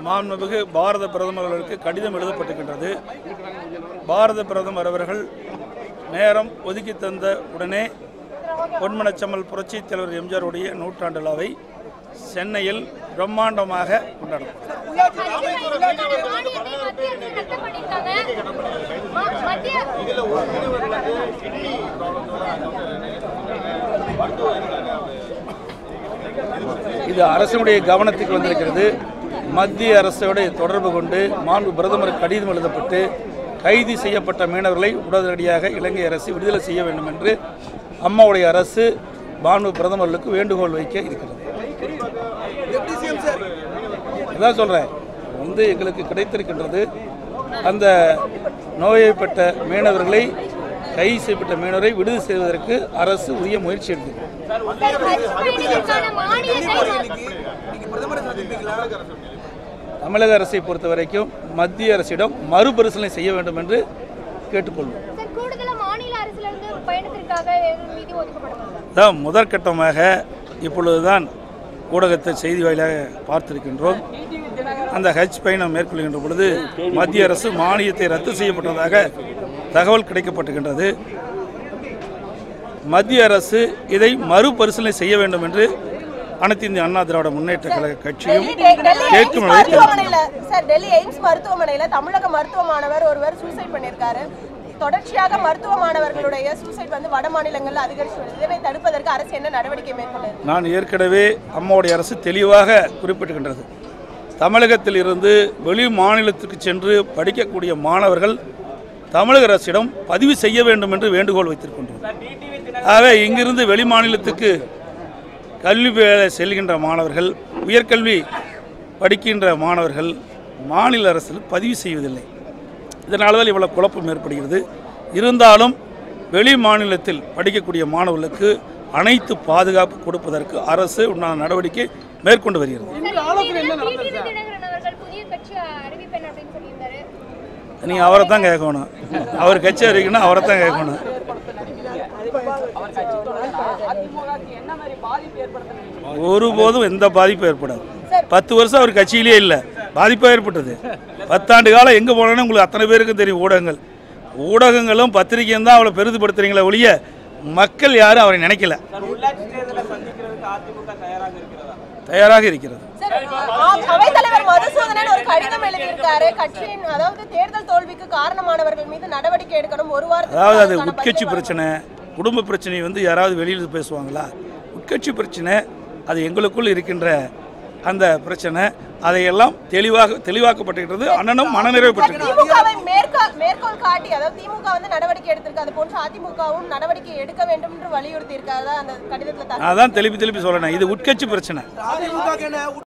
மாண்புமிகு பாரத பிரதமர் அவர்களுக்கு கடிதம் எழுதப்பட்டிருக்கின்றது பாரத பிரதமர் அவர்கள் நேரம் ஒதுக்கி தந்த உடனே பொன்மனச்சம்மல் புரட்சித் தலைவர் எம்ஜிஆருடைய நூற்றாண்டு விழாவை சென்னையில் பிரம்மாண்டமாக கொண்டாடும் இது அரசினுடைய கவனத்துக்கு வந்திருக்கிறது மத்திய அரசோடு தொடர்பு கொண்டு மாண்பு பிரதமர் கடிதம் எழுதப்பட்டு கைது செய்யப்பட்ட மீனவர்களை உடனடியாக இலங்கை அரசு விடுதலை செய்ய வேண்டும் என்று அம்மாவுடைய அரசு மாண்பு பிரதமர்களுக்கு வேண்டுகோள் வைக்க இருக்கிறது அதான் சொல்கிறேன் வந்து எங்களுக்கு கிடைத்திருக்கின்றது அந்த நோயைப்பட்ட மீனவர்களை கைது செய்யப்பட்ட மீனவரை விடுதலை செய்வதற்கு அரசு உரிய முயற்சி எடுக்கிறது தமிழக அரசை பொறுத்த வரைக்கும் மத்திய அரசிடம் மறுபரிசீலனை செய்ய வேண்டும் என்று கேட்டுக்கொள்வோம் கூடுதலா மாநில அரசுல இருந்து பயணத்திற்காக எதுவும் நிதி ஒதுக்கப்படுமா தான் முதற்கட்டமாக இப்பொழுதுதான் ஊடகத்தை செய்தி வாயிலாக பார்த்திருக்கின்றோம் அந்த ஹஜ் பயணம் மேற்கொள்கின்ற பொழுது மத்திய அரசு மானியத்தை ரத்து செய்யப்பட்டதாக தகவல் கிடைக்கப்பட்டிருக்கின்றது மத்திய அரசு இதை மறுபரிசீலனை செய்ய வேண்டும் என்று அனைத்து இந்திய அண்ணா திராவிட முன்னேற்ற கழக கட்சியும் டெல்லி எய்ம்ஸ் கேட்கும் நிலையில் மருத்துவமனையில சார் டெல்லி எய்ம்ஸ் மருத்துவமனையில தமிழக மருத்துவ மாணவர் ஒருவர் சூசைட் பண்ணியிருக்காரு தொடர்ச்சியாக மருத்துவ மாணவர்களுடைய சூசைட் வந்து வட மாநிலங்கள்ல அதிகரிச்சு வருது இதனை தடுப்பதற்கு அரசு என்ன நடவடிக்கை மேற்கொண்டது நான் ஏற்கனவே அம்மாவுடைய அரசு தெளிவாக குறிப்பிட்டிருக்கின்றது தமிழகத்தில் இருந்து வெளி மாநிலத்துக்கு சென்று படிக்கக்கூடிய மாணவர்கள் தமிழக அரசிடம் பதிவு செய்ய வேண்டும் என்று வேண்டுகோள் வைத்திருக்கின்றோம் ஆக இங்கிருந்து வெளி மாநிலத்துக்கு கல்வி பெற செல்கின்ற மாணவர்கள் உயர்கல்வி படிக்கின்ற மாணவர்கள் மாநில அரசில் பதிவு செய்வதில்லை இதனால தான் இவ்வளவு குழப்பம் ஏற்படுகிறது இருந்தாலும் வெளி மாநிலத்தில் படிக்கக்கூடிய மாணவர்களுக்கு அனைத்து பாதுகாப்பு கொடுப்பதற்கு அரசு உண்டான நடவடிக்கை மேற்கொண்டு வருகிறது தினகரன் அவர்கள் புதிய கட்சி அறிவிப்பேன் அப்படின்னு சொல்லியிருந்தாரு நீங்கள் அவரை தான் கேட்கணும் அவர் கட்சி அறிவிக்கணும் அவரை தான் கேட்கணும் ஒருபோதும் எந்த பாதிப்பும் ஏற்படாது பத்து வருஷம் அவர் கட்சியிலே இல்லை பாதிப்பாக ஏற்பட்டது பத்தாண்டு காலம் எங்கே போனோன்னு உங்களுக்கு அத்தனை பேருக்கு தெரியும் ஊடகங்கள் ஊடகங்களும் பத்திரிகையும் தான் அவளை பெரிதுபடுத்துறீங்களே ஒழிய மக்கள் யாரும் அவரை நினைக்கல தயாராக இருக்கிறது சார் அ- அவைத்தலைவர் மதுசூதனன் ஒரு கடிதம் எழுதியிருக்காரு கட்சியின் அதாவது தேர்தல் தோல்விக்கு காரணமானவர்கள் மீது நடவடிக்கை எடுக்கணும் ஒரு வாரத்துக்கு அதாவது அது அதுக்கான உட்கட்சி பதிலை பிரச்சனை குடும்ப பிரச்சனை வந்து யாராவது வெளியில் பேசுவாங்களா உட்கட்சி பிரச்சனை அது எங்களுக்குள் இருக்கின்ற அந்த பிரச்சனை அதையெல்லாம் தெளிவாக தெளிவாக்கப்பட்டிருக்கிறது அண்ணனும் மனநிறைவு பெற்றிருக்கிறது திமுகவை மேற்கா- மேற்கோள் காட்டி அதாவது திமுக வந்து நடவடிக்கை எடுத்திருக்கு அது போன்று அதிமுகவும் நடவடிக்கை எடுக்க வேண்டும் என்று வலியுறுத்தி இருக்காரு அந்த கடிதத்துல தகவல் அதான் திருப்பி திருப்பி சொல்லணும் இது உட்கட்சி பிரச்சனை அதிமுக